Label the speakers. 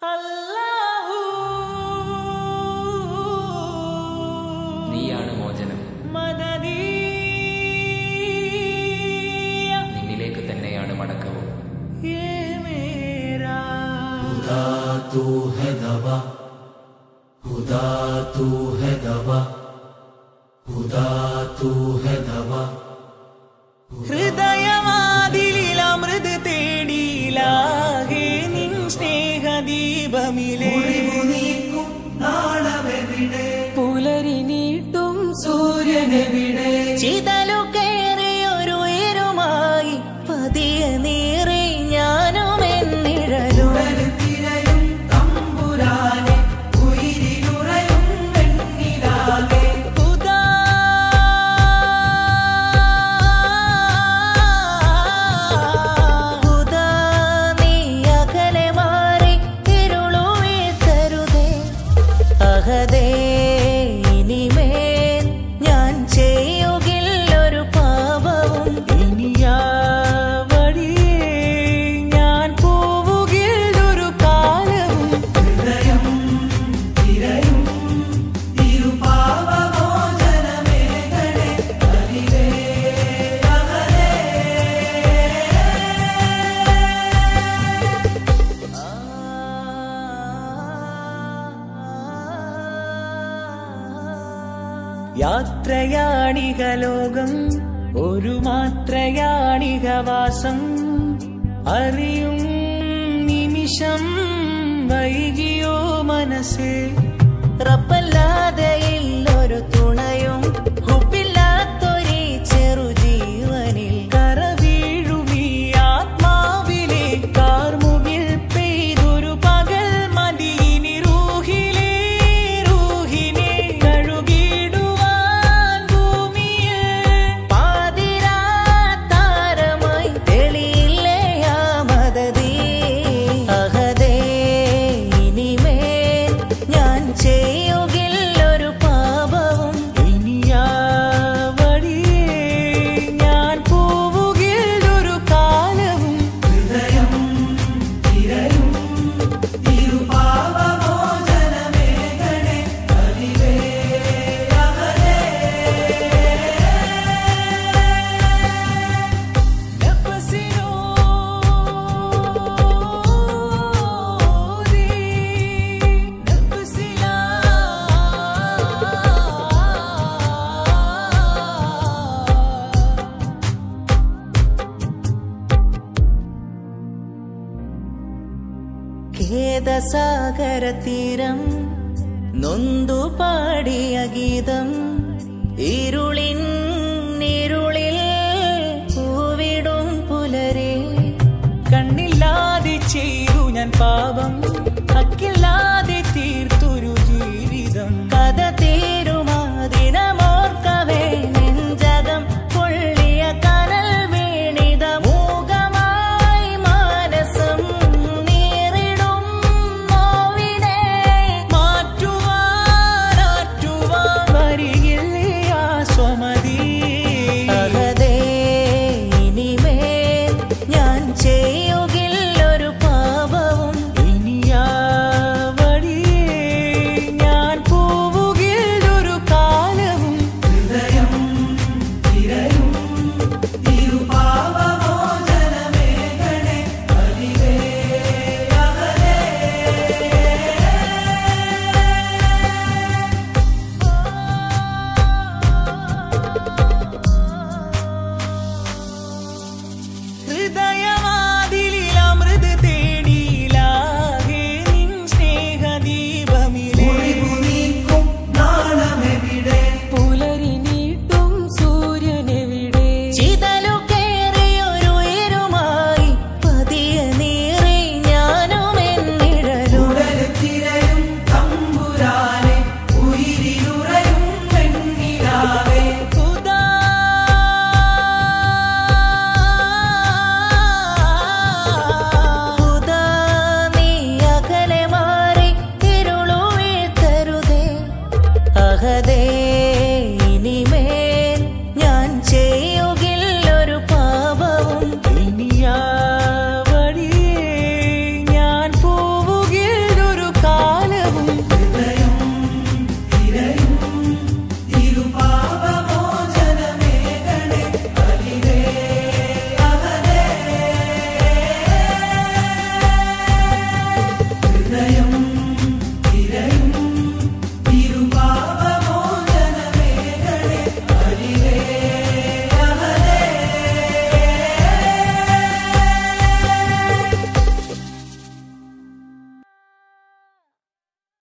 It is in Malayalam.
Speaker 1: നീയാണ് മോചനം നിന്നിലേക്ക് തന്നെയാണ് മടക്കവും
Speaker 2: खुदा तू है दवा खुदा तू है दवा खुदा तू है दवा
Speaker 3: ഹൃദയവാതിലിൽ അമൃത് തേടിയിലാകെ നിൻ സ്നേഹദീപമിലേ പുലരി നീട്ടും സൂര്യനെവിടെ ചിതലു കയറിയൊരു ഉയരുമായി പതിയ നീറി ഞാനും എന്നിഴലും പുതാ പുതാ നീ അകലെ മാറി ഇരുളുവീഴ്ത്തരുതേ അഹദേ ഇനിമേൽ ഞാൻ ചെയ്യുകില്ലൊരു പാപവും ഇനിയാ വഴിയേ ഞാൻ പോവുകില്ലൊരു കാലവും യാത്രയാണിക ലോകം ഒരു മാത്രയാണിക വാസം അറിയും നിമിഷം വൈകിയോ മനസ്സേ റബ്ബല്ലാതെ ഇല്ലൊരു തുണയും ഹുബില്ലാത്തൊരു ചെറുജീവനിൽ കര വീഴുമീ ആത്മാവിലെ കാർമുകിൽ പെയ്തൊരു പകൽ മദീനി റൂഹിലേ റൂഹിനെ കഴുകിടുവാൻ ഭൂമിയിൽ പാതിരാ താരമായി തെളിയില്ലേ ആ മദതീ അഹദേ ഇനിമേൽ ഞാൻ ചെയ്യുകില്ലൊരു പാപവും ഇനിയാ വഴിയേ ഞാൻ പോവുകില്ലൊരു കാലവും ഖേദസാഗര തീരം നൊന്തു പാടിയ ഗീതം ഇരുളിൻ ഇരുളിൽ പൂവിടും പുലരെ കണ്ണില്ലാതെ ചെയ്തു ഞാൻ പാപം